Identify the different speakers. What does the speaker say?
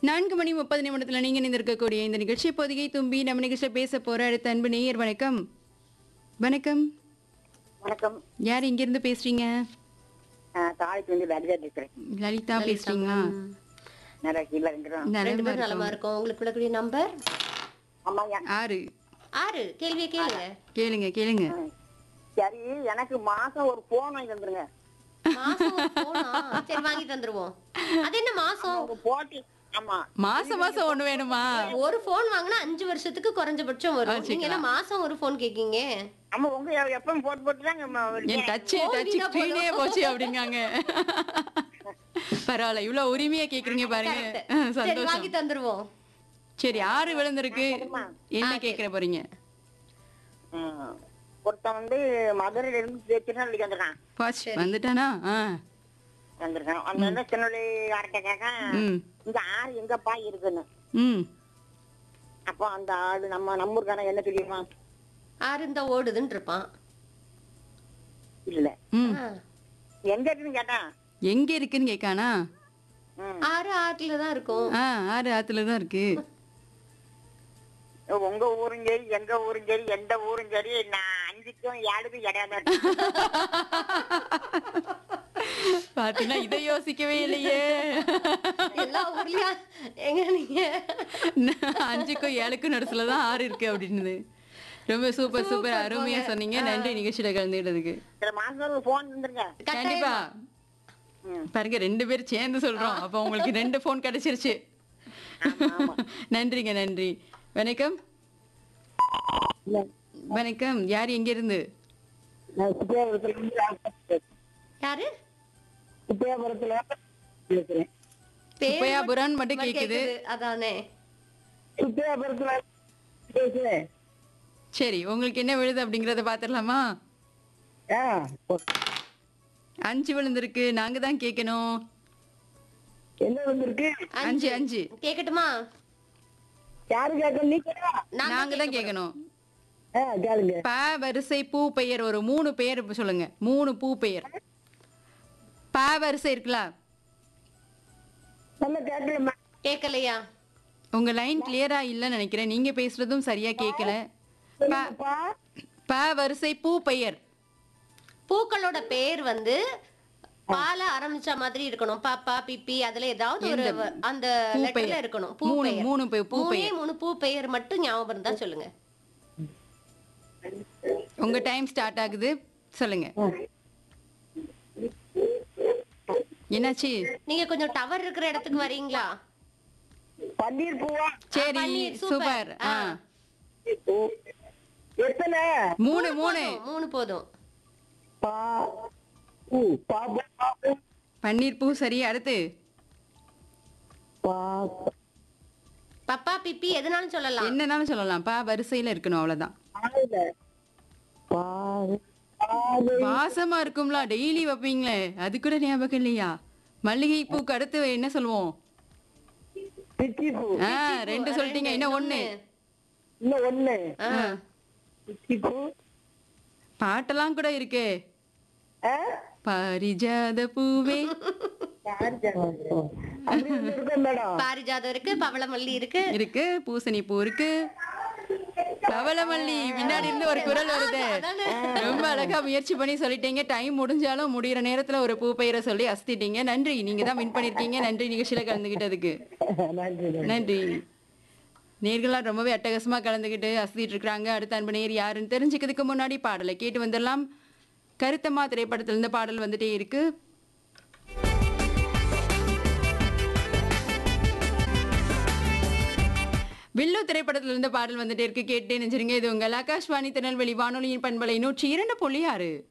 Speaker 1: நான்கு மணி முப்பது நிமிடத்தில் நீங்கள் நிந்திருக்கக்கூடிய இந்த நிகழ்ச்சி பொதிகை தும்பி நம்ம நிகழ்ச்சியில் பேச போகிற அடுத்த அன்பு நேயர் வணக்கம் வணக்கம்
Speaker 2: வணக்கம்
Speaker 1: யார் இங்கிருந்து பேசுறீங்க
Speaker 2: தாளைக்கு வந்து லலிதா பேசுறேன்
Speaker 1: லலிதா பேசுறீங்களா
Speaker 2: நிறைய கீழே இருக்கிறோம்
Speaker 3: ரெண்டு
Speaker 1: நலமா
Speaker 3: பேரும் நலமா
Speaker 1: இருக்கும்
Speaker 3: இருக்கும் உங்களுக்கு விடக்கூடிய நம்பர்
Speaker 2: ஆமாங்க
Speaker 1: ஆறு
Speaker 3: ஆறு கேள்வியை கேளுங்க
Speaker 1: கேளுங்க கேளுங்க
Speaker 2: சரி எனக்கு மாசம் ஒரு போன் வாங்கி தந்துருங்க
Speaker 3: மாசம் ஒரு போனா சரி வாங்கி தந்துருவோம் அது என்ன மாசம்
Speaker 2: ஒரு போட்டி ஆமா
Speaker 1: மாசம் மாசம் ஒண்ணு வேணுமா
Speaker 3: ஒரு போன் வாங்கினா அஞ்சு வருஷத்துக்கு குறைஞ்சபட்சம் வரும் நீங்க என்ன மாசம் ஒரு போன் கேக்கீங்க
Speaker 2: ஆமா உங்க எப்பவும் போட்டு போட்டு தாங்க
Speaker 1: என் டச்சு டச்சு ஸ்க்ரீனே போச்சு அப்படிங்காங்க பரவாயில்ல இவ்வளவு உரிமையா கேக்குறீங்க பாருங்க
Speaker 3: Correct. சரி வாங்கி
Speaker 1: சந்தோஷம்
Speaker 3: தந்துருவோம்
Speaker 1: சரி ஆறு விழுந்திருக்கு என்ன கேக்குற போறீங்க
Speaker 2: ஒருத்தன் வந்து மதுரையில இருந்து திருநெல்வேலிக்கு வந்திருக்கான்
Speaker 1: ஃபர்ஸ்ட் வந்துட்டானா ஆ
Speaker 2: வந்திருக்கான் அந்த வந்து திருநெல்வேலி யார்கிட்ட கேட்க
Speaker 1: ம்
Speaker 2: இந்த ஆறு எங்கப்பா இருக்குன்னு
Speaker 1: ம்
Speaker 2: அப்போ அந்த ஆளு நம்ம நம்ம ஊருக்கான என்ன தெரியுமா
Speaker 3: ஆறு இந்த ஓடுதுன்னு இருப்பான்
Speaker 2: இல்ல
Speaker 1: ம்
Speaker 3: ஆ.
Speaker 2: எங்க இருக்குன்னு கேட்டான்
Speaker 1: எங்க இருக்குன்னு கேட்கானா
Speaker 2: ம்.
Speaker 3: ஆறு ஆற்றுல தான் இருக்கும்
Speaker 1: ஆ ஆறு ஆத்துல தான் இருக்கு
Speaker 2: உங்க ஊரும் சரி எங்க ஊரும் சரி எந்த ஊரும் சரி நான் அஞ்சுக்கும் ஏழுக்கும் இடையாம
Speaker 1: பாத்தீங்கன்னா இதை யோசிக்கவே இல்லையே
Speaker 3: எல்லா ஊர்லயா எங்க நீங்க
Speaker 1: அஞ்சுக்கும் ஏழுக்கும் நடுசுல தான் ஆறு இருக்கு அப்படின்னு ரொம்ப சூப்பர் சூப்பர் அருமையா சொன்னீங்க நன்றி நிகழ்ச்சியில கலந்துக்கிட்டதுக்கு
Speaker 2: சில மாசம் ஒரு போன் தந்துருங்க
Speaker 1: கண்டிப்பா
Speaker 2: ம்.
Speaker 1: பாருங்க ரெண்டு பேரும் சேர்ந்து சொல்றோம் அப்ப உங்களுக்கு ரெண்டு போன் கிடைச்சிருச்சு நன்றிங்க நன்றி வணக்கம் வணக்கம் யார் எங்க இருந்து
Speaker 2: நான் சுப்பியாபுரத்துல இருந்து பேசுறேன்.
Speaker 3: யாரு
Speaker 2: சுப்பியாபுரத்துல பேசுறேன்
Speaker 3: பேர்
Speaker 1: சுப்பையாபுரம் மட்டும்
Speaker 3: மட்டும்
Speaker 1: கேக்குது
Speaker 3: அதானே
Speaker 2: சுப்பியாபுரத்துல பேசுறேன்
Speaker 1: சரி உங்களுக்கு என்ன விழுது அப்படிங்கறத பாத்துடலாமா
Speaker 2: ஆ,
Speaker 1: அஞ்சு விழுந்திருக்கு நாங்க தான் கேட்கணும்
Speaker 2: என்ன வந்திருக்கு
Speaker 1: அஞ்சு அஞ்சு
Speaker 3: கேக்கட்டுமா
Speaker 2: யாரு கேட்க நீ கேட்கா
Speaker 1: நாங்க தான் கேட்கணும்
Speaker 2: ஆ கேளுங்க
Speaker 1: ப வரிசை பூ பெயர் ஒரு மூணு பெயர் இப்ப சொல்லுங்க மூணு பூ பெயர் ப வரிசை இருக்குல்ல
Speaker 2: நல்லா கேட்கலம்மா
Speaker 3: கேக்கலையா
Speaker 1: உங்க லைன் கிளியரா இல்லைன்னு நினைக்கிறேன் நீங்க பேசுறதும் சரியா கேட்கல ப
Speaker 2: பா
Speaker 1: ப வரிசை பூ பெயர்
Speaker 3: பூக்களோட பேர் வந்து பால ஆரம்பிச்ச மாதிரி இருக்கணும் பாப்பா பிப்பி அதுல ஏதாவது ஒரு வ- அந்த
Speaker 1: பூ
Speaker 3: லெட்டர்ல
Speaker 1: பெயர்.
Speaker 3: இருக்கணும் பூ
Speaker 1: மூணு
Speaker 3: பெயர்
Speaker 1: மூணு பெ- பூ
Speaker 3: மூணே
Speaker 1: பெயர்
Speaker 3: மூணு பூ பெயர் மட்டும் ஞாபகம் இருந்தா சொல்லுங்க
Speaker 1: உங்க டைம் ஸ்டார்ட் ஆகுது சொல்லுங்க என்னாச்சு
Speaker 3: நீங்க கொஞ்சம் டவர் இருக்கிற இடத்துக்கு வரீங்களா
Speaker 2: பன்னீர் பூவா
Speaker 1: சரி
Speaker 3: பன்னீர்,
Speaker 1: சூப்பர் ஆ
Speaker 2: பூ எத்தனை
Speaker 1: மூணு மூணு
Speaker 3: மூணு போதும்
Speaker 2: பா பூ பா பூ, பா பூ,
Speaker 1: பன்னீர் பூ சரி அடுத்து
Speaker 2: பா
Speaker 3: பப்பா பிப்பி எதுனாலும் சொல்லலாம்
Speaker 1: என்னன்னாலும் சொல்லலாம் பா வரிசையில இருக்கணும் அவ்வளவுதான்
Speaker 2: பாருல பாரு பாரு
Speaker 1: வாசமா இருக்கும்ல டெய்லி வைப்பீங்களே அது கூட ஞாபகம் இல்லையா மல்லிகை பூக்கு அடுத்து என்ன சொல்லுவோம்
Speaker 2: பிச்சி பூ
Speaker 1: ஆ ரெண்டு சொல்லிட்டீங்க இன்னும் ஒண்ணு
Speaker 2: இன்னும் ஒண்ணு
Speaker 3: ஆ.
Speaker 2: பிச்சி பூ
Speaker 1: பாட்டெல்லாம் கூட இருக்கே
Speaker 2: ஆ?
Speaker 1: பாரிஜாத பூவே
Speaker 2: யாரு ஜனம்? அப்படி ஒண்ணு இருக்கும் மேடம்
Speaker 3: பாரிஜாதம் இருக்கு பவளமல்லி இருக்கு
Speaker 1: இருக்கு பூசணி பூ இருக்கு பவளமல்லி பின்னாடி இருந்து ஒரு குரல் வருது ரொம்ப அழகா முயற்சி பண்ணி சொல்லிட்டீங்க டைம் முடிஞ்சாலும் முடியிற நேரத்துல ஒரு பூ பெயரை சொல்லி அசத்திட்டீங்க நன்றி நீங்க தான் வின் பண்ணிருக்கீங்க நன்றி நிகழ்ச்சியில கலந்துகிட்டதுக்கு
Speaker 2: நன்றி நன்றி.
Speaker 1: நன்றி நேர்களாம் ரொம்பவே அட்டகாசமா கலந்துக்கிட்டு அசத்திட்டு இருக்காங்க அடுத்த அன்பு நேர் யாருன்னு தெரிஞ்சுக்கிறதுக்கு முன்னாடி பாடலை கேட்டு வந்துடலாம் கருத்தம்மா திரைப்படத்துல இருந்து பாடல் வந்துட்டே இருக்கு வில்லு திரைப்படத்துல இருந்து பாடல் வந்துட்டே இருக்கு கேட்டே நினைச்சிருங்க இது உங்கள் ஆகாஷ்வாணி திருநெல்வேலி வானொலியின் பண்பலை நூற்றி இரண்டு புள்ளி ஆறு